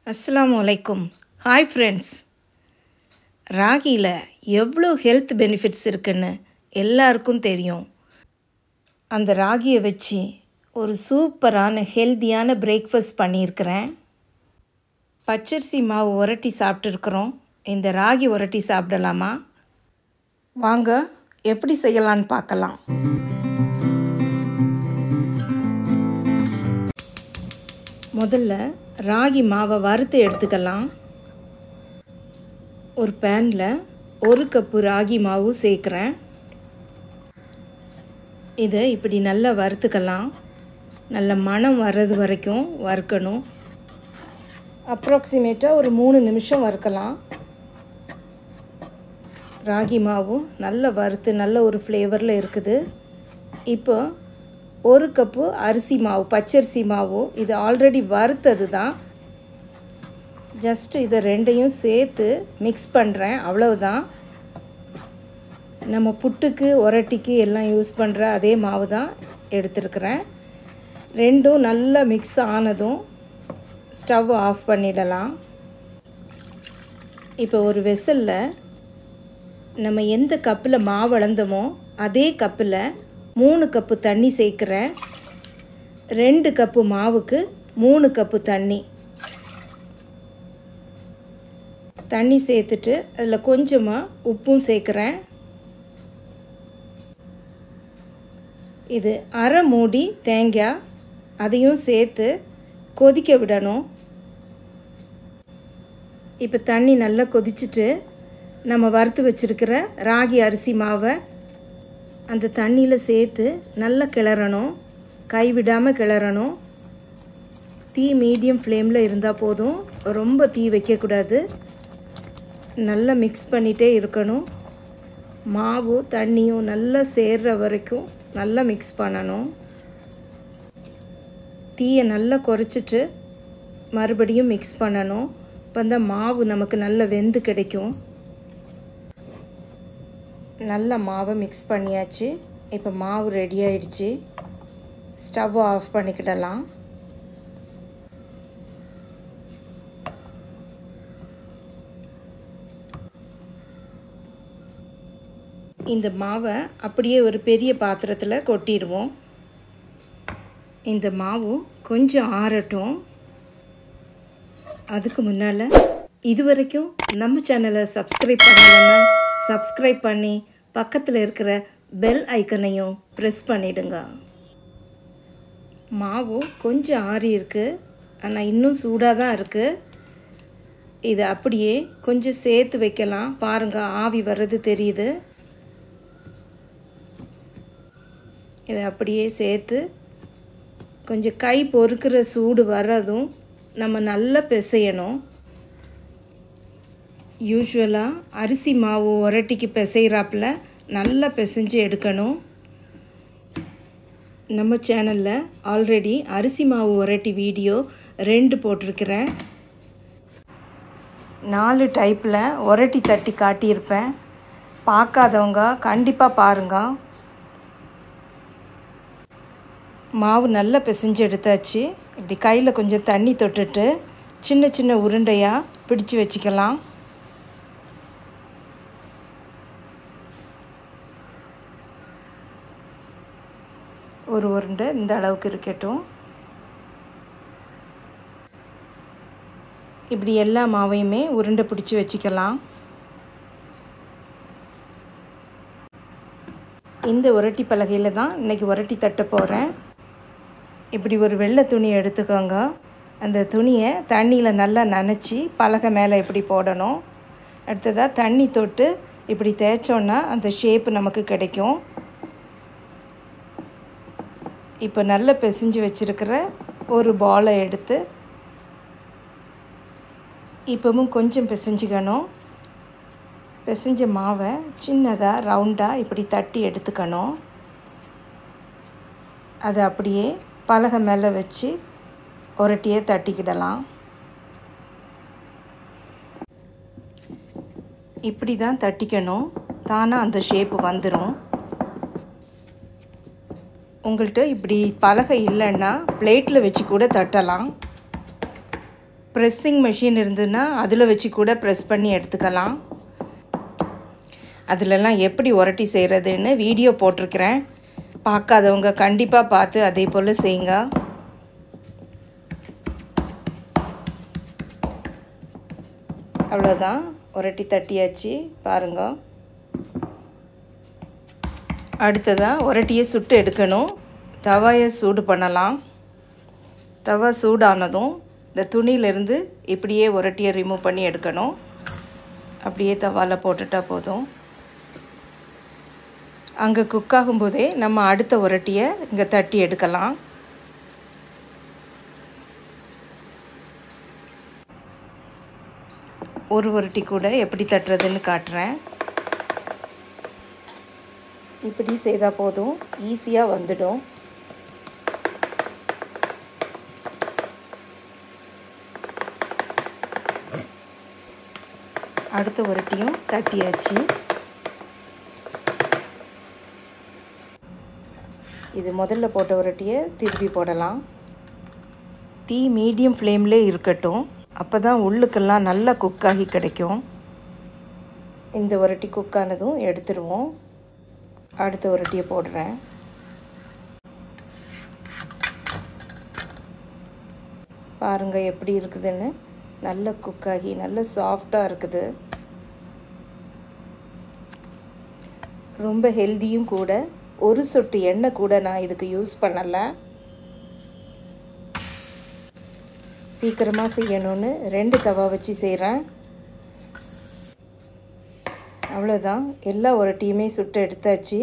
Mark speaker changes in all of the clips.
Speaker 1: அஸ்ஸலாமு அலைக்கும் hi friends ராகியில் எவ்வளோ ஹெல்த் பெனிஃபிட்ஸ் இருக்குன்னு எல்லாருக்கும் தெரியும் அந்த ராகியை வச்சு ஒரு சூப்பரான ஹெல்த்தியான பிரேக்ஃபாஸ்ட் பண்ணியிருக்கிறேன் பச்சரிசி மாவு உரட்டி சாப்பிட்ருக்குறோம் இந்த ராகி உரட்டி சாப்பிடலாமா வாங்க எப்படி செய்யலான்னு பார்க்கலாம் முதல்ல ராகி மாவை வறுத்து எடுத்துக்கலாம் ஒரு பேனில் ஒரு கப்பு ராகி மாவு சேர்க்குறேன் இதை இப்படி நல்லா வறுத்துக்கலாம் நல்ல மணம் வர்றது வரைக்கும் வறுக்கணும் அப்ராக்சிமேட்டாக ஒரு மூணு நிமிஷம் வறுக்கலாம் ராகி மாவும் நல்ல வறுத்து நல்ல ஒரு ஃப்ளேவரில் இருக்குது இப்போ ஒரு கப்பு அரிசி மாவு பச்சரிசி மாவு இது ஆல்ரெடி வறுத்தது தான் ஜஸ்ட் இதை ரெண்டையும் சேர்த்து மிக்ஸ் பண்ணுறேன் அவ்வளவுதான் நம்ம புட்டுக்கு உரட்டிக்கு எல்லாம் யூஸ் பண்ணுற அதே மாவு தான் எடுத்துருக்குறேன் ரெண்டும் நல்லா மிக்ஸ் ஆனதும் ஸ்டவ் ஆஃப் பண்ணிடலாம் இப்போ ஒரு வெசலில் நம்ம எந்த கப்பில் மாவு அளந்தோமோ அதே கப்பில் மூணு கப்பு தண்ணி சேர்க்குறேன் ரெண்டு கப்பு மாவுக்கு மூணு கப்பு தண்ணி தண்ணி சேர்த்துட்டு அதில் கொஞ்சமாக உப்பும் சேர்க்குறேன் இது அரை மூடி தேங்காய் அதையும் சேர்த்து கொதிக்க விடணும் இப்போ தண்ணி நல்லா கொதிச்சுட்டு நம்ம வறுத்து வச்சுருக்கிற ராகி அரிசி மாவை அந்த தண்ணியில் சேர்த்து நல்லா கிளறணும் கைவிடாமல் கிளறணும் தீ மீடியம் ஃப்ளேமில் இருந்தால் போதும் ரொம்ப தீ வைக்கக்கூடாது நல்லா மிக்ஸ் பண்ணிகிட்டே இருக்கணும் மாவு தண்ணியும் நல்லா சேர்ற வரைக்கும் நல்லா மிக்ஸ் பண்ணணும் தீயை நல்லா குறைச்சிட்டு மறுபடியும் மிக்ஸ் பண்ணணும் இப்போ அந்த மாவு நமக்கு நல்லா வெந்து கிடைக்கும் நல்ல மாவை மிக்ஸ் பண்ணியாச்சு இப்போ மாவு ரெடி ஆயிடுச்சு ஸ்டவ் ஆஃப் பண்ணிக்கிடலாம் இந்த மாவை அப்படியே ஒரு பெரிய பாத்திரத்தில் கொட்டிடுவோம் இந்த மாவு கொஞ்சம் ஆறட்டும் அதுக்கு முன்னால் இது வரைக்கும் நம்ம சேனலை சப்ஸ்கிரைப் பண்ணலைன்னா சப்ஸ்கிரைப் பண்ணி பக்கத்தில் இருக்கிற பெல் ஐக்கனையும் ப்ரெஸ் பண்ணிடுங்க மாவு கொஞ்சம் ஆறி இருக்குது ஆனால் இன்னும் சூடாக தான் இருக்குது இதை அப்படியே கொஞ்சம் சேர்த்து வைக்கலாம் பாருங்கள் ஆவி வர்றது தெரியுது இதை அப்படியே சேர்த்து கொஞ்சம் கை பொறுக்கிற சூடு வர்றதும் நம்ம நல்லா பிசையணும் யூஸ்வலாக அரிசி மாவு உரட்டிக்கு பிசைகிறாப்புல நல்லா பிசைஞ்சு எடுக்கணும் நம்ம சேனலில் ஆல்ரெடி அரிசி மாவு உரட்டி வீடியோ ரெண்டு போட்டிருக்கிறேன் நாலு டைப்பில் உரட்டி தட்டி காட்டியிருப்பேன் பார்க்காதவங்க கண்டிப்பாக பாருங்கள் மாவு நல்லா பிசைஞ்சு எடுத்தாச்சு இப்படி கையில் கொஞ்சம் தண்ணி தொட்டுட்டு சின்ன சின்ன உருண்டையாக பிடிச்சு வச்சுக்கலாம் ஒரு உருண்டை இந்த அளவுக்கு இருக்கட்டும் இப்படி எல்லா மாவையுமே உருண்டை பிடிச்சி வச்சுக்கலாம் இந்த உரட்டி பலகையில் தான் இன்றைக்கி உரட்டி தட்ட போகிறேன் இப்படி ஒரு வெள்ளை துணி எடுத்துக்கோங்க அந்த துணியை தண்ணியில் நல்லா நனைச்சி பலகை மேலே இப்படி போடணும் அடுத்ததாக தண்ணி தொட்டு இப்படி தேய்ச்சோன்னா அந்த ஷேப்பு நமக்கு கிடைக்கும் இப்போ நல்லா பிசைஞ்சு வச்சுருக்கிற ஒரு பாலை எடுத்து இப்போவும் கொஞ்சம் பிசைஞ்சுக்கணும் பிசைஞ்ச மாவை சின்னதாக ரவுண்டாக இப்படி தட்டி எடுத்துக்கணும் அதை அப்படியே பலகை மேலே வச்சு உரட்டியே தட்டிக்கிடலாம் இப்படி தான் தட்டிக்கணும் தானாக அந்த ஷேப்பு வந்துடும் உங்கள்கிட்ட இப்படி பலகை இல்லைன்னா பிளேட்டில் வச்சு கூட தட்டலாம் ப்ரெஸ்ஸிங் மிஷின் இருந்ததுன்னா அதில் வச்சு கூட ப்ரெஸ் பண்ணி எடுத்துக்கலாம் அதிலெல்லாம் எப்படி உரட்டி செய்கிறதுன்னு வீடியோ போட்டிருக்கிறேன் பார்க்காதவங்க கண்டிப்பாக பார்த்து அதே போல் செய்யுங்க அவ்வளோதான் உரட்டி தட்டியாச்சு பாருங்க அடுத்ததாக உரட்டியை சுட்டு எடுக்கணும் தவாயை சூடு பண்ணலாம் தவா சூடானதும் இந்த துணியிலேருந்து இப்படியே உரட்டியை ரிமூவ் பண்ணி எடுக்கணும் அப்படியே தவாவில் போட்டுட்டா போதும் அங்கே குக் ஆகும்போதே நம்ம அடுத்த உரட்டியை இங்கே தட்டி எடுக்கலாம் ஒரு உருட்டி கூட எப்படி தட்டுறதுன்னு காட்டுறேன் இப்படி செய்தால் போதும் ஈஸியாக வந்துடும் அடுத்த உருட்டியும் தட்டியாச்சு இது முதல்ல போட்ட உருட்டியை திருப்பி போடலாம் தீ மீடியம் ஃப்ளேம்லே இருக்கட்டும் அப்போ தான் உள்ளுக்கெல்லாம் நல்லா குக்காகி கிடைக்கும் இந்த உரட்டி குக்கானதும் எடுத்துருவோம் அடுத்த உரட்டியை போடுறேன் பாருங்கள் எப்படி இருக்குதுன்னு நல்ல குக்காகி நல்ல சாஃப்டாக இருக்குது ரொம்ப ஹெல்த்தியும் கூட ஒரு சொட்டு எண்ணெய் கூட நான் இதுக்கு யூஸ் பண்ணலை சீக்கிரமாக செய்யணும்னு ரெண்டு தவா வச்சு செய்கிறேன் அவ்வளோதான் எல்லா உரட்டியுமே சுட்டு எடுத்தாச்சு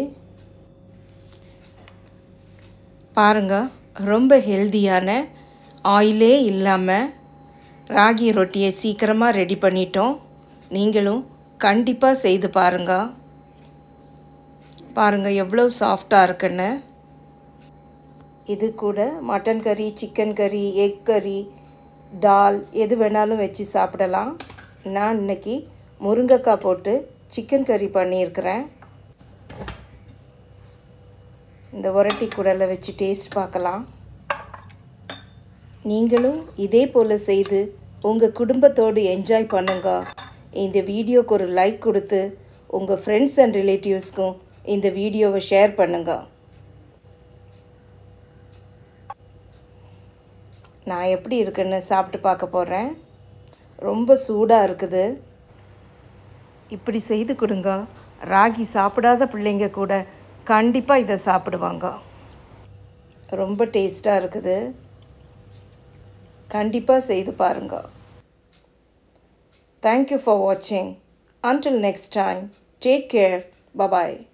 Speaker 1: பாருங்கள் ரொம்ப ஹெல்தியான ஆயிலே இல்லாமல் ராகி ரொட்டியை சீக்கிரமாக ரெடி பண்ணிட்டோம் நீங்களும் கண்டிப்பாக செய்து பாருங்கள் பாருங்கள் எவ்வளோ சாஃப்டாக இருக்குன்னு இது கூட மட்டன் கறி சிக்கன் கறி எக் கறி டால் எது வேணாலும் வச்சு சாப்பிடலாம் நான் இன்னைக்கு முருங்கைக்காய் போட்டு சிக்கன் கறி பண்ணியிருக்கிறேன் இந்த உரட்டி குடலை வச்சு டேஸ்ட் பார்க்கலாம் நீங்களும் இதே போல் செய்து உங்கள் குடும்பத்தோடு என்ஜாய் பண்ணுங்க இந்த வீடியோக்கு ஒரு லைக் கொடுத்து உங்கள் ஃப்ரெண்ட்ஸ் அண்ட் ரிலேட்டிவ்ஸ்க்கும் இந்த வீடியோவை ஷேர் பண்ணுங்க நான் எப்படி இருக்குன்னு சாப்பிட்டு பார்க்க போகிறேன் ரொம்ப சூடாக இருக்குது இப்படி செய்து கொடுங்க ராகி சாப்பிடாத பிள்ளைங்க கூட கண்டிப்பாக இதை சாப்பிடுவாங்க ரொம்ப டேஸ்ட்டாக இருக்குது கண்டிப்பாக செய்து பாருங்க தேங்க்யூ ஃபார் வாட்சிங் until next time take care bye bye